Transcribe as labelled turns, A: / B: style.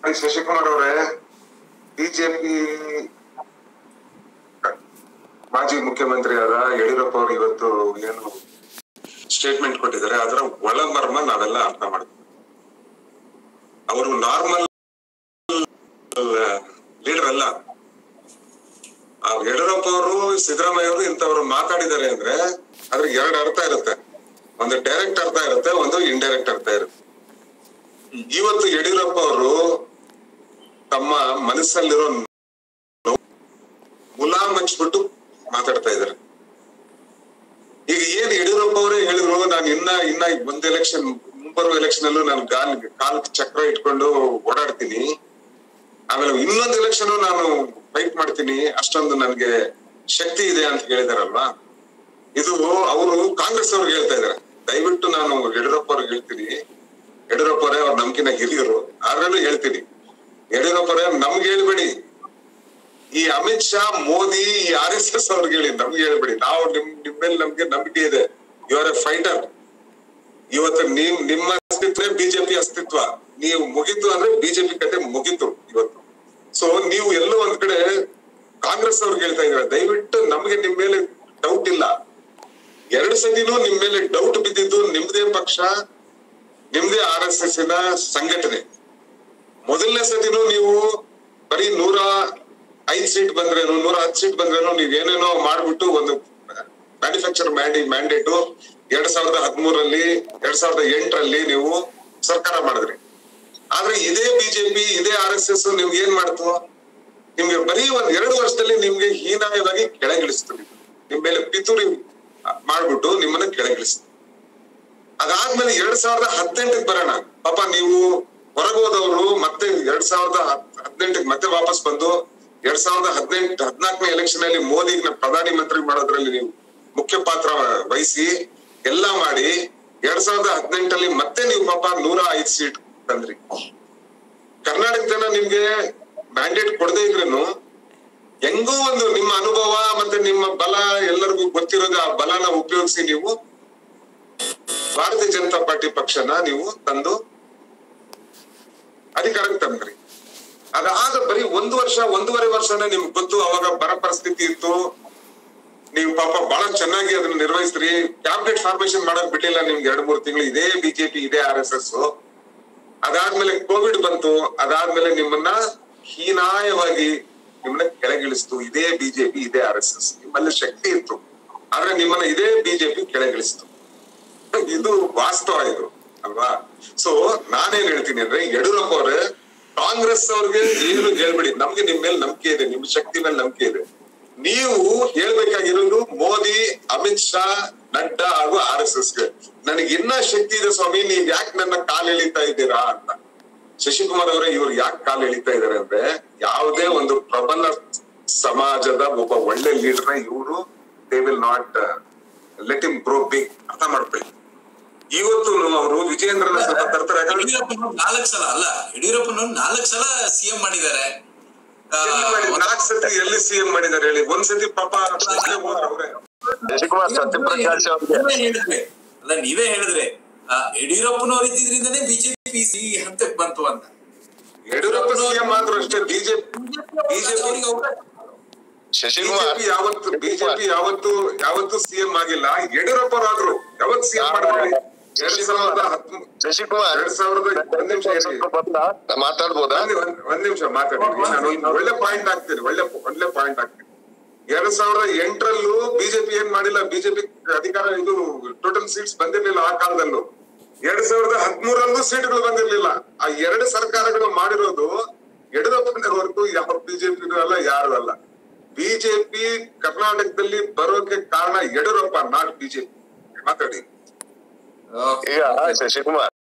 A: ಶಶಿಕುಮಾರ್ ಅವರೇ ಬಿಜೆಪಿ ಮಾಜಿ ಮುಖ್ಯಮಂತ್ರಿಯಾದ ಯಡಿಯೂರಪ್ಪ ಅವರು ಇವತ್ತು ಏನು ಸ್ಟೇಟ್ಮೆಂಟ್ ಕೊಟ್ಟಿದ್ದಾರೆ ಅದರ ಒಳಮರ್ಮ ನಾವೆಲ್ಲ ಅರ್ಥ ಮಾಡ್ತೀವಿ ಅವರು ನಾರ್ಮಲ್ ಲೀಡರ್ ಅಲ್ಲ ಆ ಯಡಿಯೂರಪ್ಪ ಅವರು ಸಿದ್ದರಾಮಯ್ಯ ಅವರು ಇಂಥವ್ರು ಮಾತಾಡಿದ್ದಾರೆ ಅಂದ್ರೆ ಅದ್ರಿಗೆ ಎರಡು ಅರ್ಥ ಇರುತ್ತೆ ಒಂದು ಡೈರೆಕ್ಟ್ ಅರ್ಥ ಇರುತ್ತೆ ಒಂದು ಇಂಡೈರೆಕ್ಟ್ ಅರ್ಥ ಇರುತ್ತೆ ಇವತ್ತು ಯಡಿಯೂರಪ್ಪ ಅವರು ತಮ್ಮ ಮನಸ್ಸಲ್ಲಿರೋ ನೋವು ಮುಲಾಮ್ ಹಚ್ಬಿಟ್ಟು ಮಾತಾಡ್ತಾ ಇದ್ದಾರೆ ಈಗ ಏನ್ ಯಡಿಯೂರಪ್ಪ ಅವರೇ ಹೇಳಿದ್ರು ನಾನು ಇನ್ನ ಇನ್ನ ಒಂದ್ ಎಲೆಕ್ಷನ್ ಮುಂಬರುವ ಎಲೆಕ್ಷನ್ ಅಲ್ಲೂ ನಾನು ಗಾಲ್ ಕಾಲ್ ಚಕ್ರ ಇಟ್ಕೊಂಡು ಓಡಾಡ್ತೀನಿ ಆಮೇಲೆ ಇನ್ನೊಂದು ಎಲೆಕ್ಷನ್ ನಾನು ಫೈಟ್ ಮಾಡ್ತೀನಿ ಅಷ್ಟೊಂದು ನನ್ಗೆ ಶಕ್ತಿ ಇದೆ ಅಂತ ಹೇಳಿದಾರಲ್ವಾ ಇದು ಅವರು ಕಾಂಗ್ರೆಸ್ ಅವ್ರಿಗೆ ಹೇಳ್ತಾ ಇದಾರೆ ದಯವಿಟ್ಟು ನಾನು ಯಡಿಯೂರಪ್ಪ ಅವ್ರಿಗೆ ಹೇಳ್ತೀನಿ ಯಡಿಯೂರಪ್ಪ ಅವರೇ ಅವ್ರ ನಮ್ಗಿನ ಹಿರಿಯರು ಆದ್ರಲ್ಲೂ ಹೇಳ್ತೀನಿ ಯಡಿಯೂರಪ್ಪ ಅವರೇ ನಮ್ಗೆ ಹೇಳ್ಬೇಡಿ ಈ ಅಮಿತ್ ಶಾ ಮೋದಿ ಈ ಆರ್ ಎಸ್ ಎಸ್ ಅವ್ರಿಗೆ ಹೇಳಿ ನಮ್ಗೆ ಹೇಳ್ಬೇಡಿ ನಾವು ನಿಮ್ ನಿಮ್ ಮೇಲೆ ನಮ್ಗೆ ನಂಬಿಕೆ ಇದೆ ಯು ಆರ್ ಎ ಫೈಟರ್ ಇವತ್ತು ನೀವ್ ನಿಮ್ಮ ಅಸ್ತಿತ್ವ ಬಿಜೆಪಿ ಅಸ್ತಿತ್ವ ನೀವು ಮುಗಿತು ಅಂದ್ರೆ ಬಿಜೆಪಿ ಕತೆ ಮುಗಿತು ಇವತ್ತು ಸೊ ನೀವು ಎಲ್ಲೋ ಒಂದ್ ಕಡೆ ಕಾಂಗ್ರೆಸ್ ಅವ್ರಿಗೆ ಹೇಳ್ತಾ ಇದ್ರ ದಯವಿಟ್ಟು ನಮ್ಗೆ ನಿಮ್ ಮೇಲೆ ಡೌಟ್ ಇಲ್ಲ ಎರಡು ಸತಿನೂ ನಿಮ್ ಮೇಲೆ ಡೌಟ್ ಬಿದ್ದಿದ್ದು ನಿಮ್ದೇ ಪಕ್ಷ ನಿಮ್ದೇ ಆರ್ ಎಸ್ ಎಸ್ ನ ಸಂಘಟನೆ ಮೊದಲನೇ ಸತಿನೂ ನೀವು ಬರೀ ನೂರ ಐದ್ ಸೀಟ್ ಬಂದ್ರೇನು ನೂರ ಹತ್ತು ಸೀಟ್ ಬಂದ್ರೇನು ನೀವ್ ಏನೇನೋ ಮಾಡ್ಬಿಟ್ಟು ಒಂದು ಮ್ಯಾನುಫ್ಯಾಕ್ಚರ್ ಮ್ಯಾಂಡಿ ಮ್ಯಾಂಡೇಟ್ ಎರಡ್ ಸಾವಿರದ ಹದಿಮೂರಲ್ಲಿ ಎರಡ್ ಸಾವಿರದ ಎಂಟರಲ್ಲಿ ನೀವು ಸರ್ಕಾರ ಮಾಡಿದ್ರಿ ಆದ್ರೆ ಇದೇ ಬಿಜೆಪಿ ಇದೇ ಆರ್ ಎಸ್ ಎಸ್ ನಿಮ್ಗೆ ಏನ್ ಮಾಡ್ತು ನಿಮ್ಗೆ ಬರೀ ಒಂದ್ ಎರಡು ವರ್ಷದಲ್ಲಿ ನಿಮ್ಗೆ ಹೀನಾಯವಾಗಿ ಕೆಳಗಿಳಿಸ್ತು ನಿಮ್ ಮೇಲೆ ಪಿತೂರಿ ಮಾಡ್ಬಿಟ್ಟು ನಿಮ್ಮನ್ನ ಕೆಳಗಿಳಿಸ್ತು ಅದಾದ್ಮೇಲೆ ಎರಡ್ ಸಾವಿರದ ಹದಿನೆಂಟಕ್ಕೆ ಬರೋಣ ಪಾಪ ನೀವು ಹೊರಗೋದವರು ಮತ್ತೆ ಎರಡ್ ಸಾವಿರದ ಹದಿನೆಂಟಕ್ಕೆ ಮತ್ತೆ ವಾಪಸ್ ಬಂದು ಎರಡ್ ಸಾವಿರದ ಹದಿನೆಂಟು ಹದಿನಾಲ್ಕನೇ ಎಲೆಕ್ಷನ್ ಅಲ್ಲಿ ಮೋದಿನ ಪ್ರಧಾನಿ ಮಂತ್ರಿ ಮಾಡೋದ್ರಲ್ಲಿ ನೀವು ಮುಖ್ಯ ಪಾತ್ರ ವಹಿಸಿ ಎಲ್ಲಾ ಮಾಡಿ ಎರಡ್ ಸಾವಿರದ ಹದಿನೆಂಟಲ್ಲಿ ಮತ್ತೆ ನೀವು ಪಾಪ ನೂರ ಐದು ಸೀಟ್ ತಂದ್ರಿ ಕರ್ನಾಟಕ ಜನ ನಿಮ್ಗೆ ಮ್ಯಾಂಡೇಟ್ ಕೊಡದೇ ಇದ್ರೇನು ಹೆಂಗೋ ಒಂದು ನಿಮ್ಮ ಅನುಭವ ಮತ್ತೆ ನಿಮ್ಮ ಬಲ ಎಲ್ಲರಿಗೂ ಗೊತ್ತಿರೋದು ಆ ಬಲನ ಉಪಯೋಗಿಸಿ ನೀವು ಭಾರತೀಯ ಜನತಾ ಪಾರ್ಟಿ ಪಕ್ಷನ ನೀವು ತಂದು ಅಧಿಕಾರಕ್ಕೆ ತಂದ್ರಿ ಅದಾದ ಬರೀ ಒಂದು ವರ್ಷ ಒಂದೂವರೆ ವರ್ಷನೇ ನಿಮ್ಗೆ ಗೊತ್ತು ಅವಾಗ ಬರ ಪರಿಸ್ಥಿತಿ ಇತ್ತು ನೀವು ಪಾಪ ಬಹಳ ಚೆನ್ನಾಗಿ ಅದನ್ನ ನಿರ್ವಹಿಸ್ರಿ ಕ್ಯಾಬಿನೆಟ್ ಫಾರ್ಮೇಶನ್ ಮಾಡಕ್ ಬಿಟ್ಟಿಲ್ಲ ನಿಮ್ಗೆ ಎರಡ್ ಮೂರು ತಿಂಗಳು ಇದೇ ಬಿಜೆಪಿ ಇದೇ ಆರ್ ಎಸ್ ಎಸ್ ಅದಾದ್ಮೇಲೆ ಕೋವಿಡ್ ಬಂತು ಅದಾದ್ಮೇಲೆ ನಿಮ್ಮನ್ನ ಹೀನಾಯವಾಗಿ ನಿಮ್ಮನ್ನ ಕೆಳಗಿಳಿಸ್ತು ಇದೇ ಬಿಜೆಪಿ ಇದೇ ಆರ್ ಎಸ್ ಎಸ್ ನಿಮ್ಮಲ್ಲಿ ಶಕ್ತಿ ಇತ್ತು ಆದ್ರೆ ನಿಮ್ಮನ್ನ ಇದೇ ಬಿಜೆಪಿ ಕೆಳಗಿಳಿಸ್ತು ಇದು ವಾಸ್ತವ ಇದು ಅಲ್ವಾ ಸೊ ನಾನೇನ್ ಹೇಳ್ತೀನಿ ಅಂದ್ರೆ ಯಡಿಯೂರಪ್ಪ ಅವ್ರೆ ಕಾಂಗ್ರೆಸ್ ಅವ್ರಿಗೆ ಏನು ಹೇಳ್ಬೇಡಿ ನಮ್ಗೆ ನಿಮ್ ಮೇಲೆ ನಂಬಿಕೆ ಇದೆ ನಿಮ್ ಶಕ್ತಿ ಮೇಲೆ ನಂಬಿಕೆ ಇದೆ ನೀವು ಹೇಳ್ಬೇಕಾಗಿರೋದು ಮೋದಿ ಅಮಿತ್ ಶಾ ನಡ್ಡಾ ಹಾಗೂ ಆರ್ ಎಸ್ ಎಸ್ ಗೆ ನನಗೆ ಇನ್ನ ಶಕ್ತಿ ಇದೆ ಸ್ವಾಮಿ ನೀವ್ ಯಾಕೆ ನನ್ನ ಕಾಲ್ ಎಳಿತಾ ಇದ್ದೀರಾ ಅಂತ ಶಶಿಕುಮಾರ್ ಅವರೇ ಇವ್ರು ಯಾಕೆ ಕಾಲ್ ಎಳಿತಾ ಇದಾರೆ ಅಂದ್ರೆ ಯಾವುದೇ ಒಂದು ಪ್ರಬಲ ಸಮಾಜದ ಒಬ್ಬ ಒಳ್ಳೆ ಲೀಡರ್ ಇವರು they will not let him grow big ಅರ್ಥ ಮಾಡ್ಕೊಳ್ಳಿ ಇವತ್ತು ಅವರು ವಿಜೇಂದ್ರನ ಸ್ವಲ್ಪ ತರ್ತಾರೆ ಯಾಕಂದ್ರೆ
B: ಯಡಿಯೂರಪ್ಪನವ್ರು ನಾಲ್ಕು ಸಲ ಅಲ್ಲ ಯಡಿಯೂರಪ್ಪನವ್ರು ನಾಲ್ಕು ಸಲ ಸಿಎಂ ಮಾಡಿದ್ದಾರೆ ಆ,
A: ಎಲ್ಲಿ ಮಾಡಿ ನಾಲ್ಕು ಸತಿ ಎಲ್ಲಿ ಸಿಎಂ ಮಾಡಿದಾರೆ ಹೇಳಿ ಒಂದ್ ಸತಿ ಪಾಪ ಇಲ್ಲೇ ಹೋದ್ರು ಅವ್ರೆ.
C: ಶಶಿಕುಮಾರ್ ಸತ್ಯಪ್ರಕಾಶ್ ಅವ್ರಿಗೆ
B: ನೀವೇ ಹೇಳಿದ್ರೆ ಅಲ್ಲ ನೀವೇ ಹೇಳಿದ್ರೆ ಆ, ಯಡಿಯೂರಪ್ಪನವ್ರು ಇದ್ದಿದ್ರಿಂದನೇ ಬಿಜೆಪಿ ಈ ಹಂತಕ್ಕೆ ಬಂತು ಅಂತ
A: ಯಡಿಯೂರಪ್ಪ ಸಿಎಂ ಆದ್ರೂ ಅಷ್ಟೇ ಬಿಜೆಪಿ ಬಿಜೆಪಿ
B: ಅವ್ರಿಗೆ ಅವಕಾಶ
C: ಶಶಿಕುಮಾರ್
A: ಬಿಜೆಪಿ ಯಾವತ್ತು ಬಿಜೆಪಿ ಯಾವತ್ತು ಯಾವತ್ತು ಸಿಎಂ ಆಗಿಲ್ಲ ಯಡಿಯೂರಪ್ಪರಾದ್ರು ಯಾವತ್ತು ಸಿಎಂ ಮಾಡಿದ್ರೆ ಎರಡ್ ಸಾವಿರದ ಹತ್ತು
C: ಶಶಿಕುಮಾರ್
A: ಎರಡ್ ಸಾವಿರದ ಒಂದ್ ನಿಮಿಷ ಇರಿ.
C: ಸ್ವಲ್ಪ ಬರ್ತಾ? ಮಾತಾಡ್ಬೋದಾ
A: ಒಂದ್ ಒಂದ್- ಒಂದ್ ನಿಮಿಷ ಮಾತಾಡ್ತೀನಿ ನಾನು ಒಂದು ಒಳ್ಳೆ ಪಾಯಿಂಟ್ ಹಾಕ್ತೀನಿ ಒಳ್ಳೆ ಒಳ್ಳೆ ಪಾಯಿಂಟ್ ಹಾಕ್ತೀನಿ ಎರಡ್ ಸಾವಿರದ ಎಂಟರಲ್ಲೂ ಬಿಜೆಪಿ ಏನ್ ಮಾಡಿಲ್ಲ ಬಿಜೆಪಿ ಅಧಿಕಾರ ಇದು ಟೋಟಲ್ ಸೀಟ್ಸ್ ಬಂದಿರ್ಲಿಲ್ಲ ಆ ಕಾಲದಲ್ಲೂ ಎರಡ್ ಸಾವಿರದ ಹದಿಮೂರಲ್ಲೂ ಸೀಟ್ಗಳು ಬಂದಿರ್ಲಿಲ್ಲ ಆ ಎರಡು ಸರ್ಕಾರಗಳು ಮಾಡಿರೋದು ಯಡಿಯೂರಪ್ಪನೇ ಹೊರತು ಯಾವ ಬಿಜೆಪಿ ಅಲ್ಲ ಯಾರು ಅಲ್ಲ ಬಿಜೆಪಿ ಕರ್ನಾಟಕದಲ್ಲಿ ಬರೋಕೆ ಕಾರಣ ಯಡಿಯೂರಪ್ಪ ನಾಟ್ ಬಿಜೆಪಿ ಮಾತಾಡಿ
B: ಓಕೆ.
C: ಈಗ ಶಶಿಕುಮಾರ್